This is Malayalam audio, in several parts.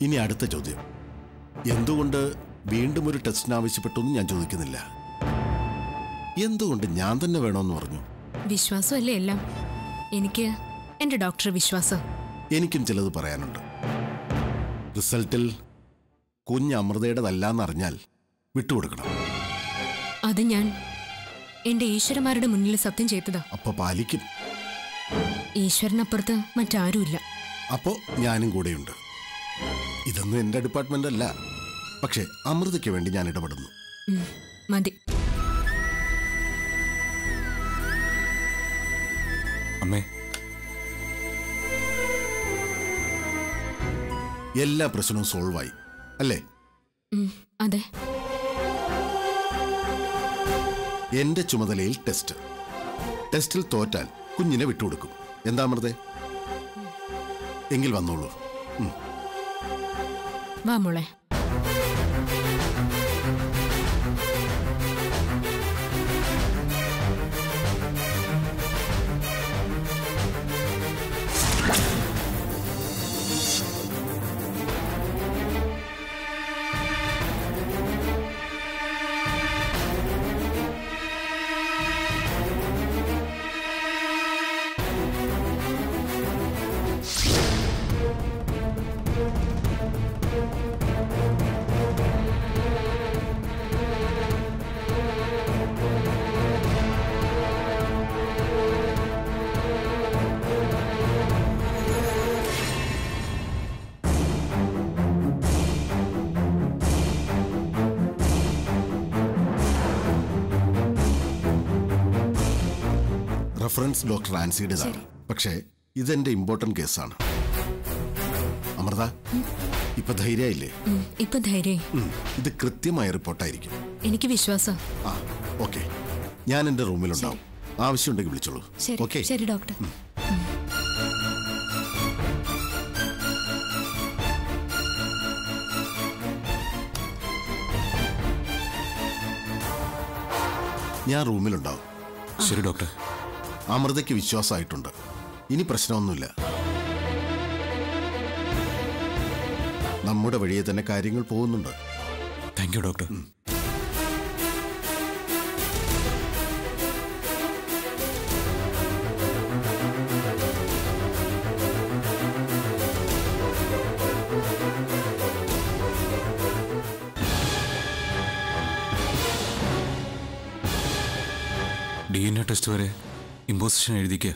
ഇനി അടുത്ത ചോദ്യം എന്തുകൊണ്ട് വീണ്ടും ഒരു ടെസ്റ്റിന് ആവശ്യപ്പെട്ടു എന്ന് ഞാൻ ചോദിക്കുന്നില്ല എന്തുകൊണ്ട് ഞാൻ തന്നെ വേണമെന്ന് പറഞ്ഞു വിശ്വാസമല്ലേ എല്ലാം എനിക്ക് എന്റെ ഡോക്ടർ വിശ്വാസം എനിക്കും ചിലത് പറയാനുണ്ട് റിസൾട്ടിൽ കുഞ്ഞ് അമൃതയുടേതല്ലാന്നറിഞ്ഞാൽ വിട്ടുകൊടുക്കണം അത് ഞാൻ എന്റെ ഈശ്വരന്മാരുടെ മുന്നിൽ സത്യം ചെയ്തതാ അപ്പൊ പാലിക്കും ഈശ്വരനപ്പുറത്ത് മറ്റാരുമില്ല അപ്പോ ഞാനും കൂടെയുണ്ട് ഇതൊന്നും എന്റെ ഡിപ്പാർട്ട്മെന്റ് അല്ല പക്ഷേ അമൃതയ്ക്ക് വേണ്ടി ഞാൻ ഇടപെടുന്നു ഉം, മതി അമ്മേ എല്ലാ പ്രശ്നവും സോൾവായി അല്ലേ ഉം, അതെ എന്റെ ചുമതലയിൽ ടെസ്റ്റ് ടെസ്റ്റിൽ തോറ്റാൽ കുഞ്ഞിനെ വിട്ടുകൊടുക്കും എന്താ അമൃതേ എങ്കിൽ വന്നോളൂ ഉം. വാ മോളെ റെഫറൻസ് ഡോക്ടർ ആൻസിയുടേതാണ് പക്ഷേ ഇതെന്റെ ഇമ്പോർട്ടന്റ് കേസാണ് അമൃത ഇപ്പൊ ധൈര്യമായില്ലേ ഉം, ഇപ്പൊ ധൈര്യം ഉം. ഇത് കൃത്യമായ റിപ്പോർട്ടായിരിക്കും എനിക്ക് വിശ്വാസം ആ ഓക്കെ ഞാൻ എന്റെ റൂമിലുണ്ടാവും ആവശ്യമുണ്ടെങ്കിൽ വിളിച്ചോളൂ ശരി ഓക്കെ ശരി ഡോക്ടർ ഞാൻ റൂമിലുണ്ടാവും ശരി ഡോക്ടർ അമൃതയ്ക്ക് വിശ്വാസമായിട്ടുണ്ട് ഇനി പ്രശ്നമൊന്നുമില്ല നമ്മുടെ വഴിയെ തന്നെ കാര്യങ്ങൾ പോകുന്നുണ്ട് thank you doctor D N A test വരെ ഇമ്പോസിഷൻ എഴുതിക്കുക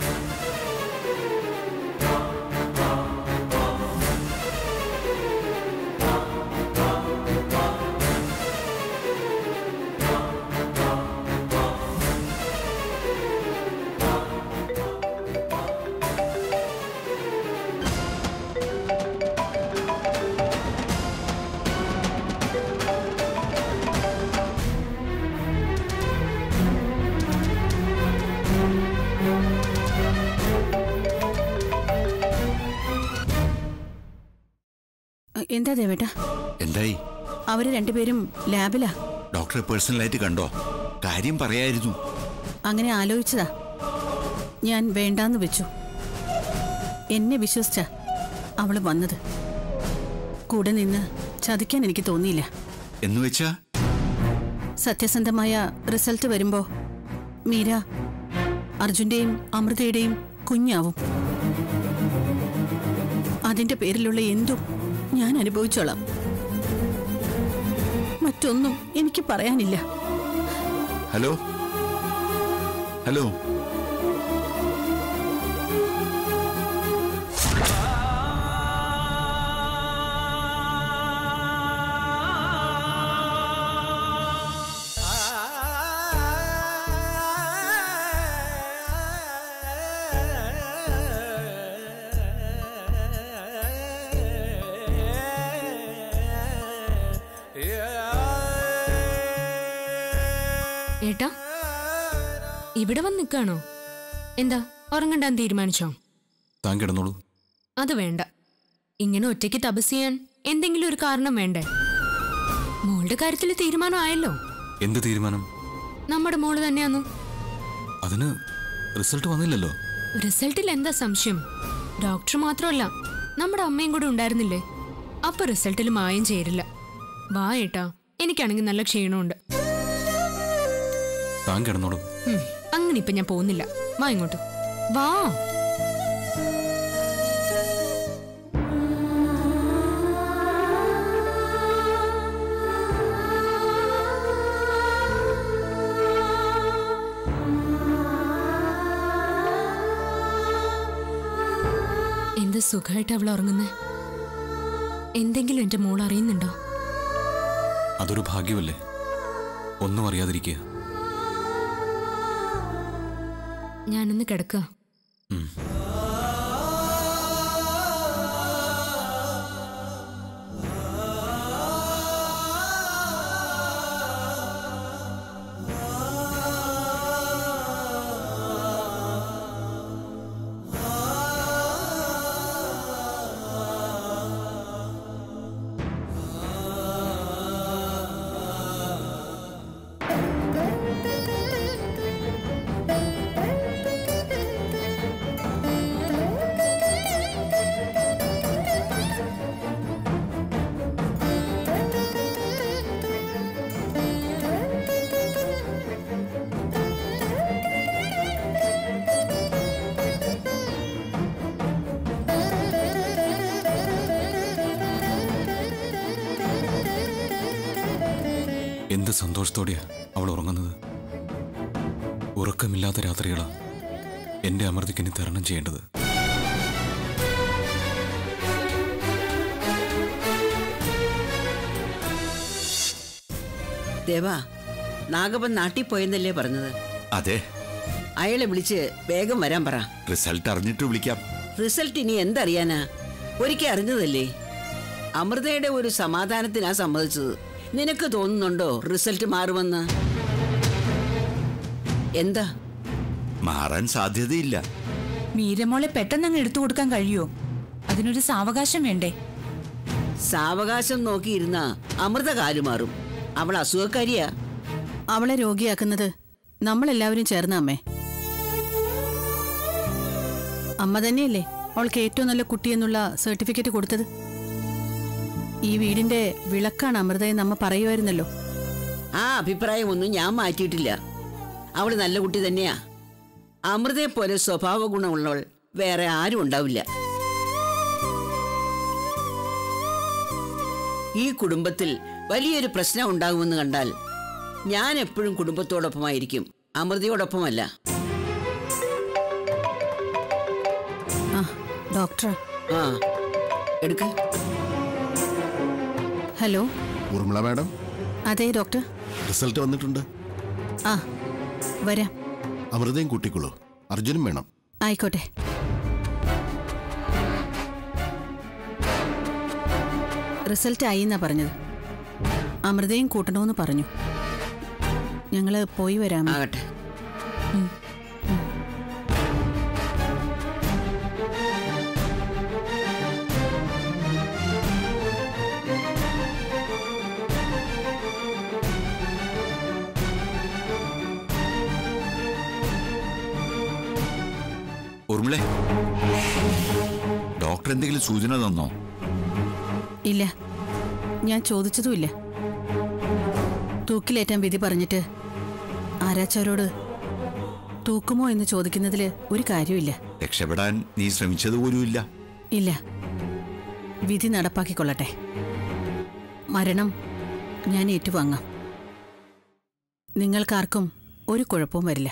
എന്താ ദേവേട്ട എന്തായി അവര് രണ്ടുപേരും ലാബിലാ ഡോക്ടറെ പേഴ്സണലായിട്ട് കണ്ടോ കാര്യം പറയായിരുന്നു അങ്ങനെ ആലോചിച്ചതാ ഞാൻ വേണ്ടാന്ന് വെച്ചു എന്നെ വിശ്വസിച്ച അവള് വന്നത് കൂടെ നിന്ന് ചതിക്കാൻ എനിക്ക് തോന്നിയില്ല എന്ന് വെച്ചാ സത്യസന്ധമായ റിസൾട്ട് വരുമ്പോ മീര അർജുന്റെയും അമൃതയുടെയും കുഞ്ഞാവും അതിന്റെ പേരിലുള്ള എന്തും ഞാൻ അനുഭവിച്ചോളാം മറ്റൊന്നും എനിക്ക് പറയാനില്ല ഹലോ ഹലോ ഏട്ടാ ഇവിടെ വന്ന് നിൽക്കാണോ എന്താ ഉറങ്ങണ്ടാൻ തീരുമാനിച്ചോ താൻ കിടന്നോളൂ അത് വേണ്ട ഇങ്ങനെ ഒറ്റയ്ക്ക് തപസ് ചെയ്യാൻ എന്തെങ്കിലും ഒരു കാരണം വേണ്ടേ മോളുടെ കാര്യത്തിൽ തീരുമാനം ആയല്ലോ എന്ത് തീരുമാനം നമ്മുടെ മോള് തന്നെയാന്നു അതിന് റിസൾട്ട് വന്നില്ലല്ലോ റിസൾട്ടിൽ എന്താ സംശയം ഡോക്ടർ മാത്രമല്ല നമ്മുടെ അമ്മയും കൂടെ ഉണ്ടായിരുന്നില്ലേ അപ്പൊ റിസൾട്ടിൽ മായം ചേരില്ല വാ ഏട്ടാ എനിക്കാണെങ്കിൽ നല്ല ക്ഷീണമുണ്ട് താൻ കിടന്നോളും ഉം, അങ്ങനെ ഇപ്പൊ ഞാൻ പോകുന്നില്ല വാ ഇങ്ങോട്ട് വാ എന്ത് സുഖമായിട്ട് അവൾ ഉറങ്ങുന്നേ എന്തെങ്കിലും എന്റെ മോൾ അറിയുന്നുണ്ടോ അതൊരു ഭാഗ്യമല്ലേ ഒന്നും അറിയാതിരിക്കുക ഞാനൊന്ന് കിടക്കുക ഉം. എന്ത് സന്തോഷത്തോടെയാ അവൾ ഉറങ്ങുന്നത് ഉറക്കമില്ലാത്ത രാത്രികളാ എന്റെ അമൃതയ്ക്ക് ഇനി തരണം ചെയ്യേണ്ടത് ദേവാ നാഗപ്പൻ നാട്ടിൽ പോയെന്നല്ലേ പറഞ്ഞത് അതെ അയാളെ വിളിച്ച് വേഗം വരാൻ പറ റിസൾട്ട് അറിഞ്ഞിട്ട് വിളിക്കാം റിസൾട്ട് ഇനി എന്തറിയാനാ ഒരിക്കൽ അറിഞ്ഞതല്ലേ അമൃതയുടെ ഒരു സമാധാനത്തിനാ സമ്മതിച്ചത് നിനക്ക് തോന്നുന്നുണ്ടോ റിസൾട്ട് മാറുമെന്ന് എന്താ മാറാൻ സാധ്യതയില്ല മീരമോളെ പെട്ടെന്ന് അങ്ങ് എടുത്തു കൊടുക്കാൻ കഴിയുമോ അതിനൊരു സാവകാശം വേണ്ടേ സാവകാശം നോക്കിയിരുന്ന അമൃത കാലുമാറും അവൾ അസുഖക്കാരിയാ അവളെ രോഗിയാക്കുന്നത് നമ്മളെല്ലാവരും ചേർന്ന അമ്മേ അമ്മ തന്നെയല്ലേ അവൾക്ക് ഏറ്റവും നല്ല കുട്ടിയെന്നുള്ള സർട്ടിഫിക്കറ്റ് കൊടുത്തത് ഈ വീടിന്റെ വിളക്കാണ് അമൃതയെന്ന് അമ്മ പറയുമായിരുന്നല്ലോ ആ അഭിപ്രായമൊന്നും ഞാൻ മാറ്റിയിട്ടില്ല അവൾ നല്ല കുട്ടി തന്നെയാ അമൃതയെ പോലെ സ്വഭാവ ഗുണമുള്ളവൾ വേറെ ആരും ഉണ്ടാവില്ല ഈ കുടുംബത്തിൽ വലിയൊരു പ്രശ്നം ഉണ്ടാകുമെന്ന് കണ്ടാൽ ഞാൻ എപ്പോഴും കുടുംബത്തോടൊപ്പമായിരിക്കും അമൃതയോടൊപ്പമല്ല ആ ഡോക്ടർ ആ എടുക്ക ഹലോ ഊർമിള മാഡം അതെ ഡോക്ടർ റിസൾട്ട് വന്നിട്ടുണ്ട് ആ വരാം അമൃതയും കൂട്ടിക്കോളൂ അർജുനും വേണം ആയിക്കോട്ടെ റിസൾട്ട് ആയി എന്നാ പറഞ്ഞത് അമൃതയും കൂട്ടണമെന്ന് പറഞ്ഞു ഞങ്ങള് പോയി വരാം ആകട്ടെ ഉർമിളെ ഡോക്ടർ എന്തെങ്കിലും സൂചന തന്നോ ഇല്ല ഞാൻ ചോദിച്ചതുമില്ല തൂക്കിലേറ്റാൻ വിധി പറഞ്ഞിട്ട് ആരാച്ചാരോട് തൂക്കുമോ എന്ന് ചോദിക്കുന്നതിൽ ഒരു കാര്യമില്ല രക്ഷപ്പെടാൻ നീ ശ്രമിച്ചത് പോലുമില്ല ഇല്ല വിധി നടപ്പാക്കിക്കൊള്ളട്ടെ മരണം ഞാൻ ഏറ്റുവാങ്ങാം നിങ്ങൾക്കാർക്കും ഒരു കുഴപ്പവും വരില്ല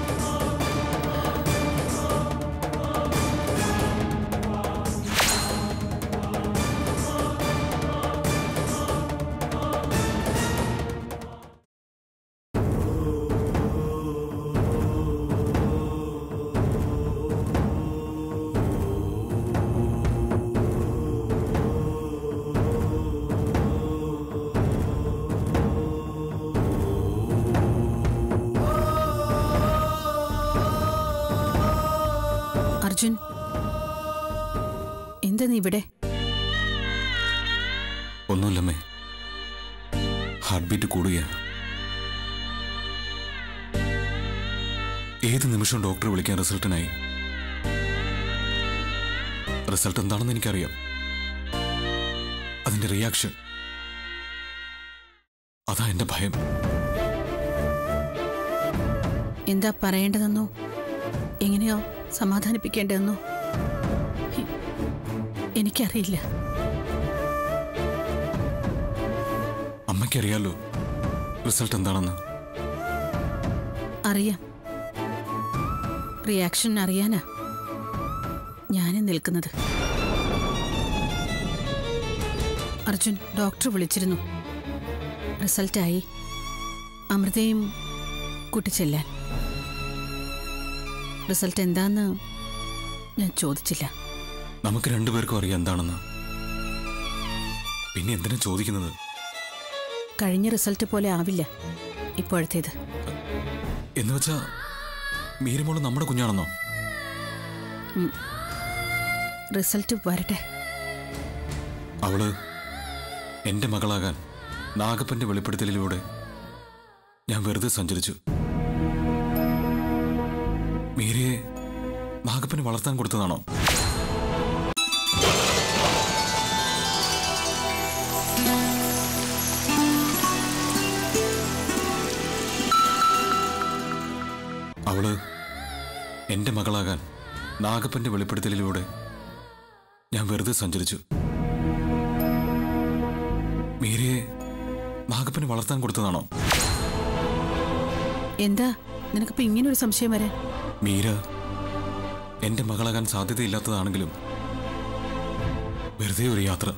അർജുൻ എന്താ നീ ഇവിടെ ഒന്നുമില്ലമ്മേ ഹാർട്ട് ബീറ്റ് കൂടുകയാണ് ഏത് നിമിഷം ഡോക്ടറെ വിളിക്കാൻ റിസൾട്ടിനായി റിസൾട്ട് എന്താണെന്ന് എനിക്കറിയാം അതിന്റെ റിയാക്ഷൻ അതാ എന്റെ ഭയം എന്താ പറയേണ്ടതെന്നോ എങ്ങനെയോ സമാധാനിപ്പിക്കേണ്ടതെന്നോ എ- എനിക്കറിയില്ല അമ്മയ്ക്കറിയാലോ റിസൾട്ട് എന്താണെന്ന് അറിയാം റിയാക്ഷൻ അറിയാനാ ഞാനും നിൽക്കുന്നത് അർജുൻ ഡോക്ടർ വിളിച്ചിരുന്നു റിസൾട്ടായി അമൃതയും കൂട്ടിച്ചെല്ലാൻ റിസൾട്ട് എന്താന്ന് ഞാൻ ചോദിച്ചില്ല നമുക്ക് രണ്ടുപേർക്കും അറിയാം എന്താണെന്ന് പിന്നെ എന്തിനാ ചോദിക്കുന്നത് കഴിഞ്ഞ റിസൾട്ട് പോലെ ആവില്ല ഇപ്പോഴത്തേത് എന്ന് വെച്ചാ മീരമോള് നമ്മുടെ കുഞ്ഞാണെന്നോ റിസൾട്ട് വരട്ടെ അവള് എന്റെ മകളാകാൻ നാഗപ്പന്റെ വെളിപ്പെടുത്തലിലൂടെ ഞാൻ വെറുതെ സഞ്ചരിച്ചു മീരയെ നാഗപ്പന് വളർത്താൻ കൊടുത്തതാണോ അവള് എന്റെ മകളാകാൻ നാഗപ്പന്റെ വെളിപ്പെടുത്തലിലൂടെ ഞാൻ വെറുതെ സഞ്ചരിച്ചു മീരയെ നാഗപ്പന് വളർത്താൻ കൊടുത്തതാണോ എന്താ നിനക്കിപ്പോ ഇങ്ങനെ ഒരു സംശയം വരാൻ മീര എന്റെ മകളാകാൻ സാധ്യതയില്ലാത്തതാണെങ്കിലും വെറുതെ ഒരു യാത്ര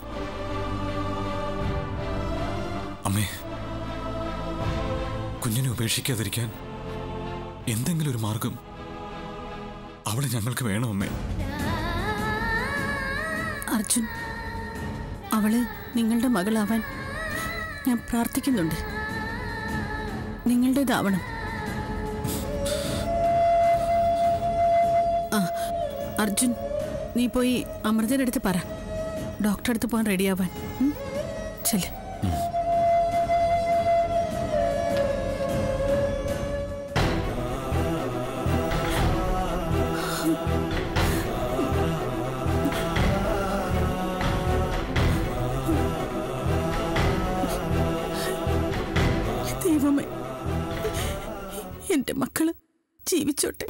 അമ്മേ കുഞ്ഞിനെ ഉപേക്ഷിക്കാതിരിക്കാൻ എന്തെങ്കിലും ഒരു മാർഗം അവളെ ഞങ്ങൾക്ക് വേണം അമ്മേ അർജുൻ അവള് നിങ്ങളുടെ മകളാവാൻ ഞാൻ പ്രാർത്ഥിക്കുന്നുണ്ട് നിങ്ങളുടേതാവണം ആ അർജുൻ നീ പോയി അമൃതയുടെ അടുത്ത് പറ ഡോക്ടറെ അടുത്ത് പോകാൻ റെഡിയാവാൻ ഉം? ചെല്ല് ദൈവമേ എന്റെ മക്കള് ജീവിച്ചോട്ടെ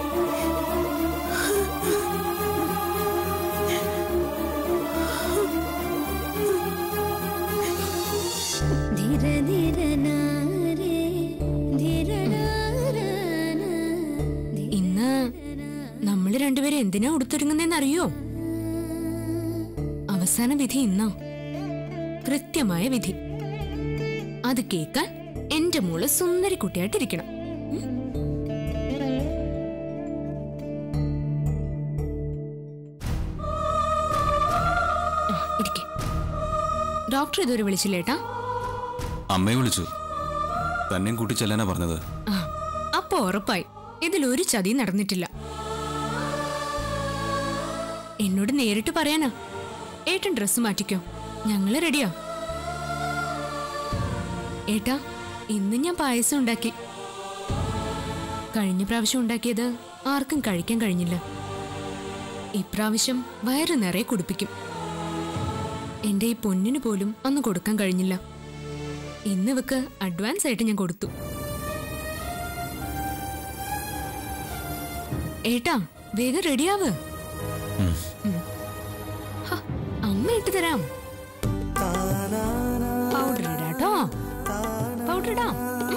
ധീര ധീര നാരേ ധീര നാരാന ഇന്ന് നമ്മൾ രണ്ടുപേരും എന്തിനാ ഉടുത്തൊരുങ്ങുന്നതെന്നറിയോ അവസാന വിധി ഇന്നോ കൃത്യമായ വിധി അത് കേൾക്കാൻ എന്റെ മോള് സുന്ദരി കുട്ടിയായിട്ടിരിക്കണം ഉം? ആ, ഇരിക്ക്. ഡോക്ടർ ഇതുവരെ വിളിച്ചില്ലേട്ടാ അമ്മയെ വിളിച്ചു തന്നെയും കൂട്ടി ചെല്ലാനാ പറഞ്ഞത് ആ അപ്പൊ ഉറപ്പായി ഇതിലൊരു ചതി നടന്നിട്ടില്ല എന്നോട് നേരിട്ട് പറയാനാ ഏട്ടൻ ഡ്രസ്സ് മാറ്റിക്കോ ഞങ്ങള് റെഡിയാ ഏട്ടാ ഇന്ന് ഞാൻ പായസം ഉണ്ടാക്കി കഴിഞ്ഞ പ്രാവശ്യം ഉണ്ടാക്കിയത് ആർക്കും കഴിക്കാൻ കഴിഞ്ഞില്ല ഇപ്രാവശ്യം വയറ് നിറയെ കുടിപ്പിക്കും എന്റെ ഈ പൊന്നിന് പോലും അന്ന് കൊടുക്കാൻ കഴിഞ്ഞില്ല ഇന്ന് ഇവക്ക് അഡ്വാൻസ് ആയിട്ട് ഞാൻ കൊടുത്തു ഏട്ടാ വേഗം റെഡിയാവ് ഉം. ഹ, അമ്മ ഇട്ട് തരാം പൗഡർ ഇടാട്ടോ പൗഡർ ഇടാം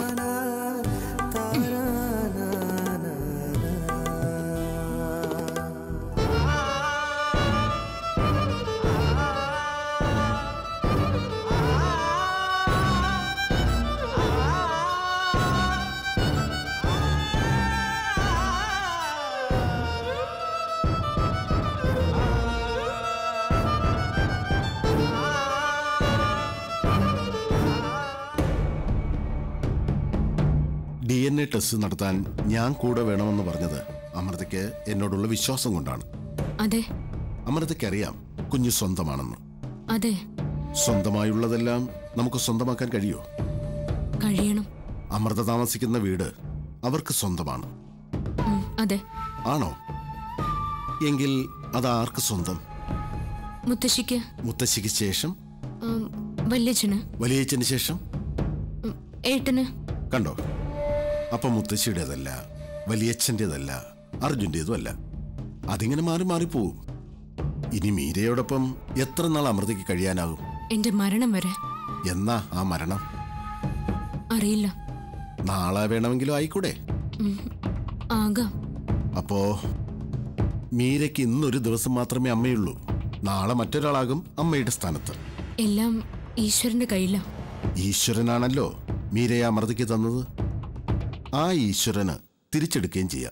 ഡി എൻ എ ടെസ്റ്റ് നടത്താൻ ഞാൻ കൂടെ വേണമെന്ന് പറഞ്ഞത് അമൃതയ്ക്ക് എന്നോടുള്ള വിശ്വാസം കൊണ്ടാണ് അതെ അമൃതയ്ക്കറിയാം കുഞ്ഞ് സ്വന്തമാണെന്ന് അതെ സ്വന്തമായുള്ളതെല്ലാം നമുക്ക് സ്വന്തമാക്കാൻ കഴിയോ കഴിയണം അമൃത താമസിക്കുന്ന വീട് അവർക്ക് സ്വന്തമാണ് ഉം, അതെ ആണോ എങ്കിൽ അത് ആർക്ക് സ്വന്തം മുത്തശ്ശിക്ക് മുത്തശ്ശിക്ക് ശേഷം ഉം, വല്യച്ഛന് വലിയച്ഛന് ശേഷം ഉം, ഏട്ടന് കണ്ടോ അപ്പം മുത്തശ്ശിയുടേതല്ല വലിയച്ഛൻ്റെതല്ല അർജുൻ്റേതും അല്ല അതിങ്ങനെ മാറി മാറിപ്പോവും ഇനി മീരയോടൊപ്പം എത്ര നാൾ അമൃതയ്ക്ക് കഴിയാനാകും എന്റെ മരണം വരെ എന്നാ ആ മരണം അറിയില്ല നാളെ വേണമെങ്കിലും ആയിക്കൂടെ ഉം, ആകാം അപ്പോ മീരയ്ക്ക് ഇന്നൊരു ദിവസം മാത്രമേ അമ്മയുള്ളൂ നാളെ മറ്റൊരാളാകും അമ്മയുടെ സ്ഥാനത്ത് എല്ലാം ഈശ്വരന്റെ കയ്യിലാ ഈശ്വരനാണല്ലോ മീരയെ അമൃതയ്ക്ക് തന്നത് ആ ഈശ്വരന് തിരിച്ചെടുക്കുകയും ചെയ്യാം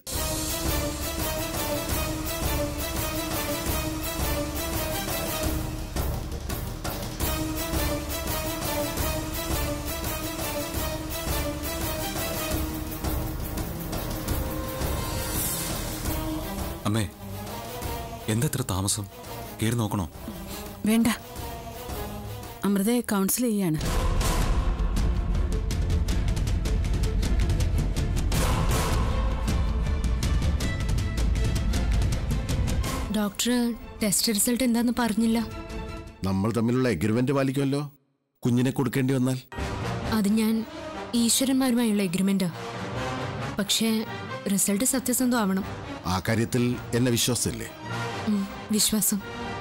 അമ്മേ എന്താ ഇത്ര താമസം കയറി നോക്കണോ വേണ്ട അമൃതയെ കൗൺസിൽ ചെയ്യാണ് ഡോക്ടർ ടെസ്റ്റ് റിസൾട്ട് എന്താന്ന് പറഞ്ഞില്ല നമ്മൾ തമ്മിലുള്ള എഗ്രിമെന്റ് പാലിക്കുമല്ലോ കുഞ്ഞിനെ കൊടുക്കേണ്ടി വന്നാൽ അത് ഞാൻ ഈശ്വരന്മാരുമായുള്ള എഗ്രിമെന്റാ പക്ഷേ റിസൾട്ട് സത്യസന്ധം ആവണം ആ കാര്യത്തിൽ എന്നെ വിശ്വാസമില്ലേ ഉം, വിശ്വാസം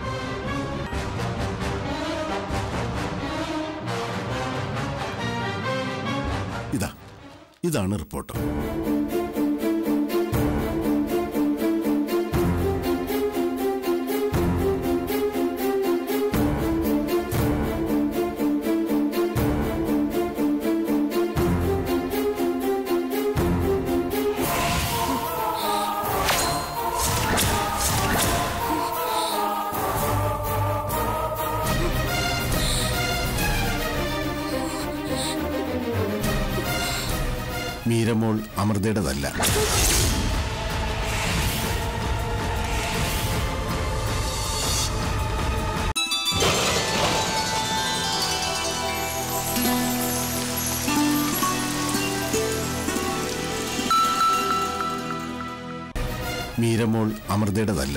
ഇതാ ഇതാണ് റിപ്പോർട്ട് മീരമോൾ അമൃതയുടേതല്ല മീരമോൾ അമൃതയുടേതല്ല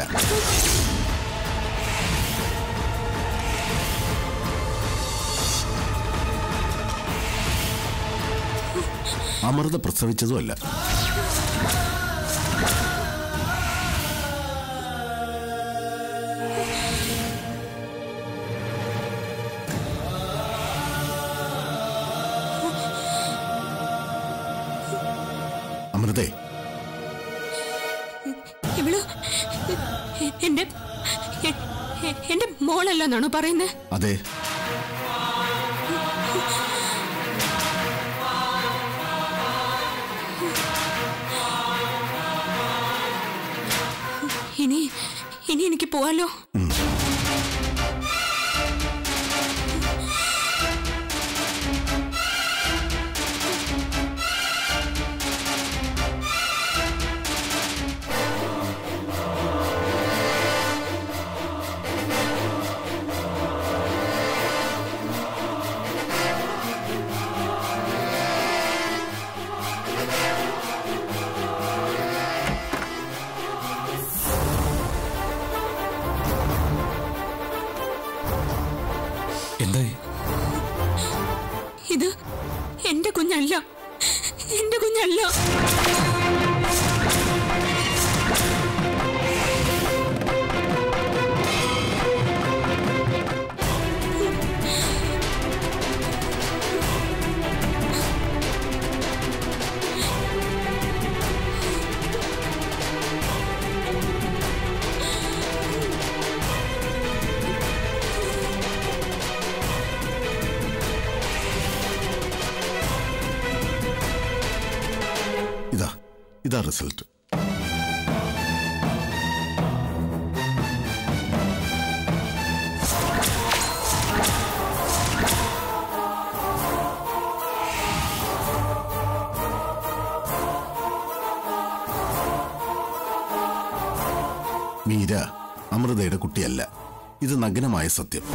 അമൃത പ്രസവിച്ചതുമല്ല അമൃതേ ഇവള് എ- എന്റെ എ- എ- എന്റെ മോളല്ലെന്നാണോ പറയുന്നത് അതെ ഇനി ഇനി എനിക്ക് പോവാലോ എന്തായി ഇത് എന്റെ കുഞ്ഞല്ല എന്റെ കുഞ്ഞല്ല ഇതാ ഇതാ റിസൾട്ട് മീര അമൃതയുടെ കുട്ടിയല്ല ഇത് നഗ്നമായ സത്യം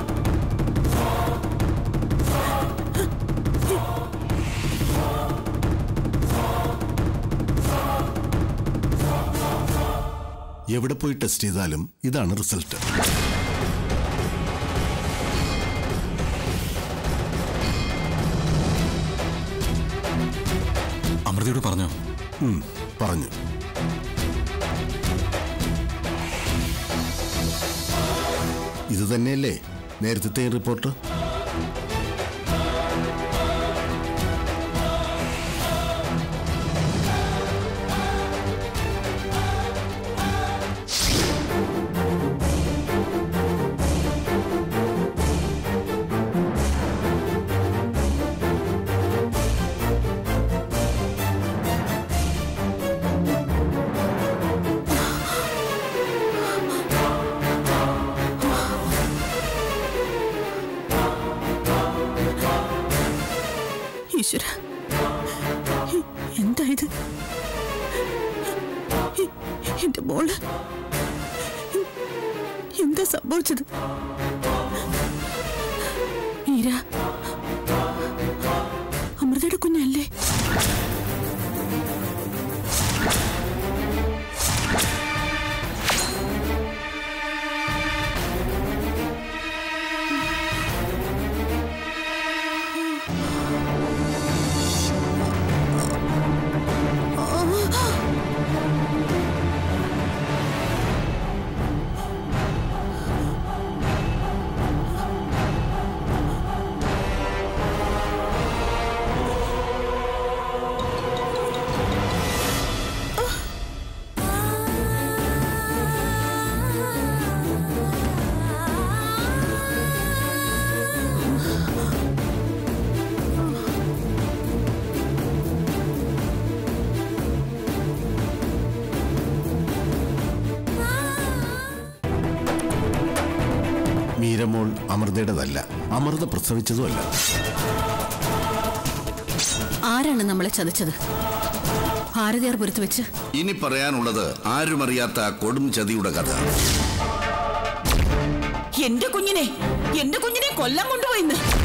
എവിടെ പോയി ടെസ്റ്റ് ചെയ്താലും ഇതാണ് റിസൾട്ട് അമൃതയോട് പറഞ്ഞോ ഉം, പറഞ്ഞു ഇത് തന്നെയല്ലേ നേരത്തെ റിപ്പോർട്ട് ഈശ്വര എന്താ ഇത് എന്റെ മോള് എന്താ സംഭവിച്ചത് മീര അമൃതയുടെ കുഞ്ഞല്ലേ മീരമോൾ അമൃതയുടേതല്ല അമൃത പ്രസവിച്ചതുമല്ല ആരാണ് നമ്മളെ ചതച്ചത് ഭാരതിയാർ പുരത്ത് വെച്ച് ഇനി പറയാനുള്ളത് ആരുമറിയാത്ത കൊടും ചതിയുടെ കഥ എന്റെ കുഞ്ഞിനെ എന്റെ കുഞ്ഞിനെ കൊല്ലം കൊണ്ടുപോയിന്ന്